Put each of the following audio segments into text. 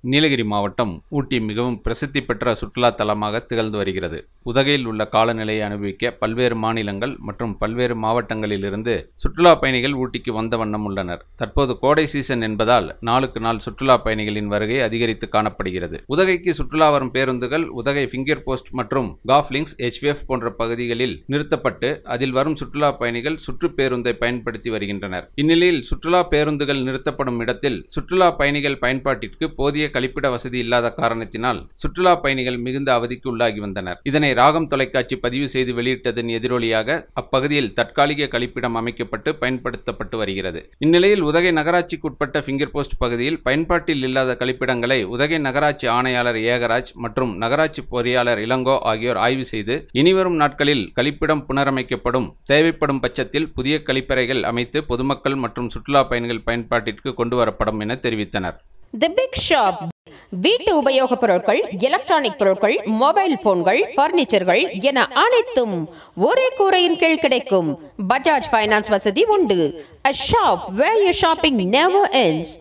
நீலகிரி மாவட்டம் ஊட்டி மிகவும் பிரசித்தி பெற்ற சுற்றுலா தலமாக திகழ்ந்து வருகிறது உதகையில் உள்ள காலநிலையை அனுபவிக்க பல்வேறு மாநிலங்கள் மற்றும் பல்வேறு மாவட்டங்களிலிருந்து சுற்றுலா பயணிகள் ஊட்டிக்கு வந்த வண்ணம் உள்ளனர் தற்போது கோடை சீசன் என்பதால் நாளுக்கு நாள் சுற்றுலா பயணிகளின் வருகை அதிகரித்து காணப்படுகிறது உதகைக்கு சுற்றுலா வரும் பேருந்துகள் உதகை ஃபிங்கர் போஸ்ட் மற்றும் காஃப்லிங்ஸ் HVF போன்ற பகுதிகளில் நிறுத்தப்பட்டு அதில் வரும் சுற்றுலா பயணிகள் சுற்று பேருந்தை பயன்படுத்தி வருகின்றனர் இந்நிலையில் சுற்றுலா பேருந்துகள் நிறுத்தப்படும் இடத்தில் சுற்றுலா பயணிகள் பயன்பாட்டிற்கு போதிய கழிப்பிட வசதி இல்லாத காரணத்தினால் சுற்றுலா பயணிகள் மிகுந்த அவதிக்கு உள்ளாகி வந்தனர் இதனை ராகம் தொலைக்காட்சி பதிவு செய்து வெளியிட்டதன் எதிரொலியாக அப்பகுதியில் தற்காலிக கழிப்பிடம் அமைக்கப்பட்டு பயன்படுத்தப்பட்டு வருகிறது இந்நிலையில் உதகை நகராட்சிக்குட்பட்ட ஃபிங்கர் போஸ்ட் பகுதியில் பயன்பாட்டில் இல்லாத கழிப்பிடங்களை உதகை நகராட்சி ஆணையாளர் ஏகராஜ் மற்றும் நகராட்சி பொறியாளர் இளங்கோ ஆகியோர் ஆய்வு செய்து இனிவரும் நாட்களில் கழிப்பிடம் புனரமைக்கப்படும் தேவைப்படும் பட்சத்தில் புதிய கழிப்பறைகள் அமைத்து பொதுமக்கள் மற்றும் சுற்றுலா பயணிகள் பயன்பாட்டிற்கு கொண்டு வரப்படும் என தெரிவித்தனர் தி பிக் ஷாப் வீட்டு உபயோகப் பொருட்கள் எலக்ட்ரானிக் பொருட்கள் மொபைல் போன்கள் பர்னிச்சர்கள் என அனைத்தும் ஒரே கூரையின் கீழ் கிடைக்கும் பஜாஜ் ஃபைனான்ஸ் வசதி உண்டு a shop where you shopping never ends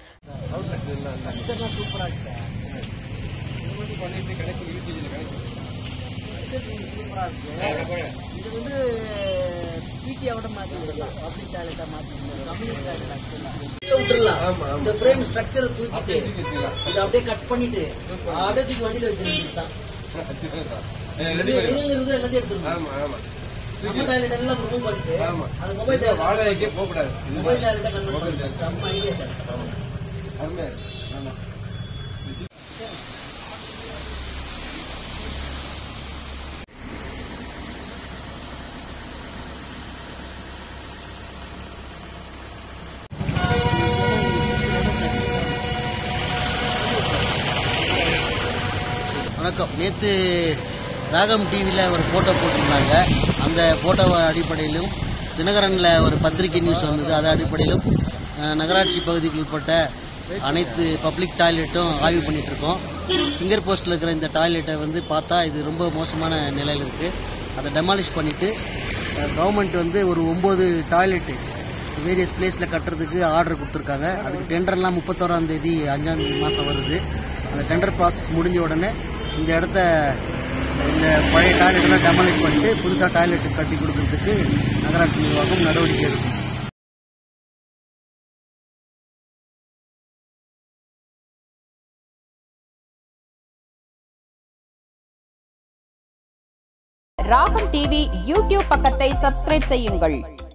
இது வந்து பிடிஆவோட மாத்தி விடலாம் பப்ளிக் டாய்லெட்டா மாத்தி விடலாம் கம்யூனிட்டி டாய்லெட் விட்டுறலாம் இந்த ஃப்ரேம் ஸ்ட்ரக்சரை தூக்கிட்டு இதை அப்படியே கட் பண்ணிட்டு அப்படியே தூக்கி வண்டியில வச்சிருக்கீங்க தான் எங்கிறது எல்லாத்தையும் எடுத்துருவோம் நம்ம டாய்லெட் எல்லாம் ரிமூவ் பண்ணிட்டு அது மொபைல் வாடகைக்கே போகக்கூடாது மொபைல் டாய்லெட் கன்வெர்ட் பண்ணிட்டு செம்ம ஐடியா சார் அருமையா இருக்கு. ஆமா வணக்கம் நேற்று ராகம் டிவியில் ஒரு ஃபோட்டோ போட்டிருந்தாங்க அந்த ஃபோட்டோ அடிப்படையிலும் தினகரனில் ஒரு பத்திரிகை நியூஸ் வந்தது அது அடிப்படையிலும் அஹ், நகராட்சி பகுதிக்கு உட்பட்ட அனைத்து பப்ளிக் டாய்லெட்டும் ஆய்வு பண்ணிட்டு இருக்கோம் ஃபிங்கர் போஸ்ட்டில் இருக்கிற இந்த டாய்லெட்டை வந்து பார்த்தா இது ரொம்ப மோசமான நிலையில் இருக்குது அதை டெமாலிஷ் பண்ணிவிட்டு கவர்மெண்ட் வந்து ஒரு ஒம்பது டாய்லெட்டு வேரியஸ் பிளேஸில் கட்டுறதுக்கு ஆர்டர் கொடுத்துருக்காங்க அதுக்கு டெண்டர்லாம் முப்பத்தோராம் தேதி அஞ்சாம் மாதம் வருது அந்த டெண்டர் ப்ராசஸ் முடிஞ்ச உடனே இந்த இடத்த இந்த பழைய டாய்லெட்லாம் டெமாலிஷ் பண்ணிட்டு புதுசாக டாய்லெட் கட்டி கொடுக்கறதுக்கு நகராட்சி நிர்வாகம் நடவடிக்கை எடுக்கும் ராகம் டிவி யூடியூப் பக்கத்தை சப்ஸ்கிரைப் செய்யுங்கள்